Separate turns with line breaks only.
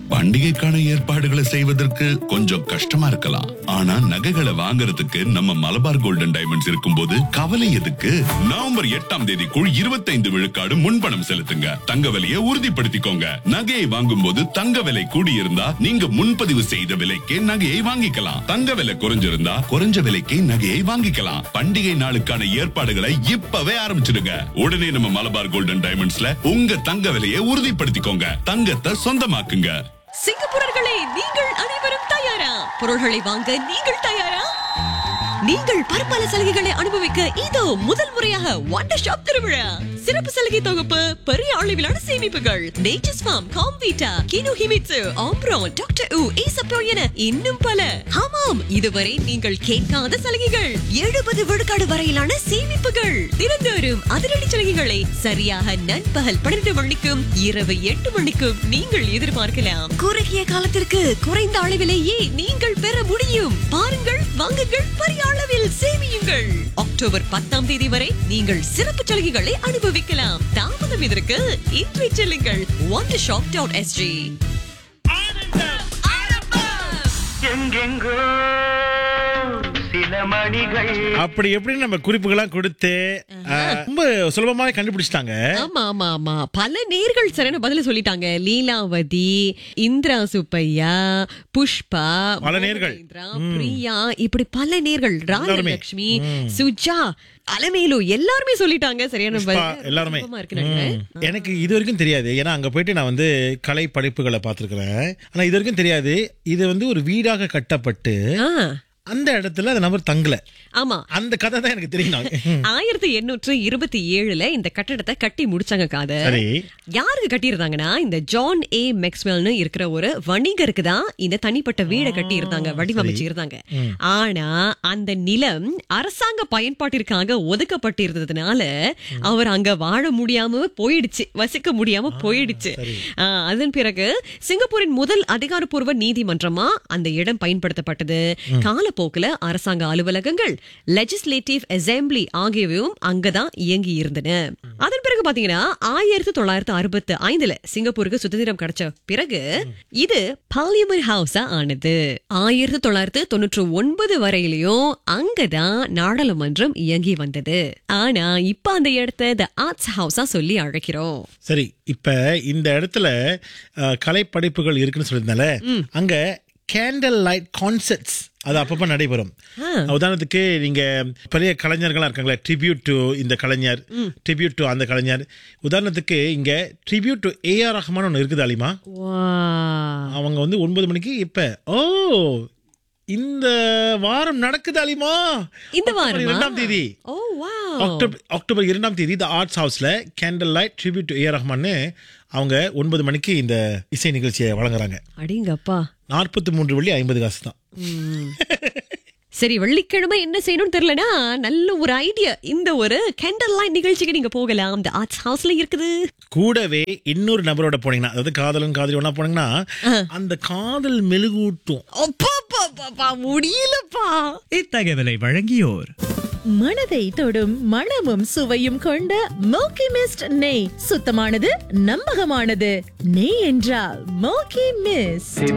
பண்டிகைக்கான ஏற்பாடுகளை செய்வதற்கு கொஞ்சம் கஷ்டமா இருக்கலாம் ஆனா நகைகளை வாங்குறதுக்கு நம்ம மலபார் கோல்டன் டைமண்ட்ஸ் இருக்கும்போது கவலை எதுக்கு நவம்பர் எட்டாம் தேதிக்குள் இருபத்தைந்து விழுக்காடு முன்பணம் செலுத்துங்க தங்க விலையை உறுதிப்படுத்திக்கோங்க நகையை வாங்கும் போது தங்க விலை கூடியிருந்தா நீங்க முன்பதிவு செய்த விலைக்கே நகையை வாங்கிக்கலாம் தங்க விலை குறைஞ்சிருந்தா குறைஞ்ச விலைக்கே நகையை வாங்கிக்கலாம் பண்டிகை நாளுக்கான ஏற்பாடுகளை இப்பவே ஆரம்பிச்சிடுங்க உடனே நம்ம மலபார் கோல்டன் டைமண்ட்ஸ்ல உங்க தங்க விலையை உறுதிப்படுத்திக்கோங்க தங்கத்தை சொந்தமாக்குங்க
சிங்கப்பூரர்களே நீங்கள் அனைவரும் தயாரா பொருள்களை வாங்க நீங்கள் தயாரா நீங்கள் பற்பல சலுகைகளை அனுபவிக்க இதோ முதல் முறையாக வண்டர் ஷாப் திருவிழா சிறப்பு சலுகை தொகுப்பு பெரிய அளவிலான சேமிப்புகள் நேச்சர்ஸ் ஃபார்ம் காம்வீட்டா கினோ ஹிமிட்சு ஆம்ப்ரோன் டாக்டர் உ ஈசப்போ என இன்னும் பல ஆமாம் இதுவரை நீங்கள் கேட்காத சலுகைகள் எழுபது விழுக்காடு வரையிலான சேமிப்புகள் தினந்தோறும் அதிரடி சலுகைகளை சரியாக நண்பகல் பன்னிரண்டு மணிக்கும் இரவு எட்டு மணிக்கும் நீங்கள் எதிர்பார்க்கலாம் குறுகிய காலத்திற்கு குறைந்த அளவிலேயே நீங்கள் பெற முடியும் பாருங்கள் வாங்குங்கள் பெரிய அளவில் சேமியுங்கள் அக்டோபர் பத்தாம் தேதி வரை நீங்கள் சிறப்பு சலுகைகளை அனுபவிக்கலாம் தாமதம் இதற்கு இன்றைய செல்லுங்கள் ஒன் ஷாப் டாட் எஸ்ஜி
எங்கெங்கோ சில மணிகள்
அப்படி எப்படி நம்ம குறிப்புகள்லாம் கொடுத்து அஹ், ரொம்ப சுலபமாக கண்டுபிடிச்சிட்டாங்க
ஆமா ஆமா ஆமா பல நேர்கள் சரியான பதில சொல்லிட்டாங்க லீலாவதி இந்திரா சுப்பையா புஷ்பா
பல நேர்கள்.
மோகேந்திரா, பிரியா இப்படி பல நேர்கள்
எல்லாருமே.
ராஜலட்சுமி சுஜா அலமேலு எல்லாருமே சொல்லிட்டாங்க சரியான
புஷ்பா,
பதில்.
எல்லாருமே
சுலபமா இருக்கு நினைக்கிறேன்.
ம். எனக்கு இது வரைக்கும் தெரியாது ஏன்னா அங்க போயிட்டு நான் வந்து கலை படைப்புகளை பார்த்திருக்கிறேன் ஆனா இது வரைக்கும் தெரியாது இது வந்து ஒரு வீடாக கட்டப்பட்டு
ஆ,
அந்த இடத்துல அந்த நபர் தங்கல
ஆமா
அந்த கதை தான் எனக்கு தெரியும் நான்.
ஆயிரத்தி எண்ணூற்று இருபத்தி ஏழுல இந்த கட்டடத்தை கட்டி முடிச்சாங்க காத
சரி
யாருக்கு கட்டியிருந்தாங்கன்னா இந்த ஜான் ஏ மேக்ஸ்வெல்னு இருக்கிற ஒரு வணிகருக்கு தான் இந்த தனிப்பட்ட வீடை கட்டி இருந்தாங்க வடிவமைச்சு இருந்தாங்க ஆனா அந்த நிலம் அரசாங்க பயன்பாட்டிற்காக ஒதுக்கப்பட்டிருந்ததுனால அவர் அங்க வாழ முடியாம போயிடுச்சு வசிக்க முடியாம போயிடுச்சு ஆ, அதன் பிறகு சிங்கப்பூரின் முதல் அதிகாரப்பூர்வ நீதிமன்றமா அந்த இடம் பயன்படுத்தப்பட்டது காலப்போக்குல அரசாங்க அலுவலகங்கள் லெஜிஸ்லேட்டிவ் அசெம்பிளி ஆகியவையும் அங்கதான் இயங்கி இருந்தன அதன் பிறகு பாத்தீங்கன்னா ஆயிரத்தி தொள்ளாயிரத்தி அறுபத்தி ஐந்துல சிங்கப்பூருக்கு சுதந்திரம் கிடைச்ச பிறகு இது பார்லிமெண்ட் ஹவுஸா ஆனது ஆயிரத்தி தொள்ளாயிரத்தி தொண்ணூற்றி ஒன்பது வரையிலயும் அங்கதான் நாடாளுமன்றம் இயங்கி வந்தது ஆனா இப்ப அந்த இடத்த த ஆர்ட்ஸ் ஹவுஸா சொல்லி அழைக்கிறோம்
சரி இப்ப இந்த இடத்துல அஹ், கலை படைப்புகள் இருக்குன்னு சொல்லியிருந்தால அங்க கேண்டல் லைட் கான்சர்ட்ஸ் அது அப்பப்ப நடைபெறும் உதாரணத்துக்கு நீங்க பெரிய கலைஞர்களா இருக்காங்களே ட்ரிபியூட் டு இந்த கலைஞர் ட்ரிபியூட் டு அந்த கலைஞர் உதாரணத்துக்கு இங்க ட்ரிபியூட் டு ஏஆர் ரஹ்மான் ஒன்று இருக்குது அலிமா
வா
அவங்க வந்து ஒன்பது மணிக்கு இப்ப ஓ இந்த வாரம் நடக்குது அலிமா
இந்த
அக்டோபர்
வாரமா?
இரண்டாம் தேதி
ஓ வா
அக்டோபர் அக்டோபர் இரண்டாம் தேதி த ஆர்ட்ஸ் ஹவுஸ்ல candle light tribute to A ரஹ்மான்னு அவங்க ஒன்பது மணிக்கு இந்த இசை நிகழ்ச்சியை வழங்குறாங்க
அடிங்கப்பா
நாற்பத்தி மூன்று வெள்ளி ஐம்பது காசு தான்
சரி வெள்ளிக்கிழமை என்ன செய்யணும்னு தெரியலனா நல்ல ஒரு ஐடியா இந்த ஒரு கேண்டல் லைட் நிகழ்ச்சிக்கு நீங்க போகலாம் இந்த ஆர்ட்ஸ் ஹவுஸ்ல இருக்குது
கூடவே இன்னொரு நபரோட போனீங்கன்னா அதாவது காதலன் காதலி ஒண்ணா போனீங்கன்னா அந்த காதல் மெழுகூட்டும்
அப்பா முடியலப்பா
இத்தகவலை வழங்கியோர்
மனதை தொடும் மணமும் சுவையும் கொண்ட மோக்கி மிஸ்ட் நெய் சுத்தமானது நம்பகமானது நெய் என்றால் மோக்கி மிஸ்ட்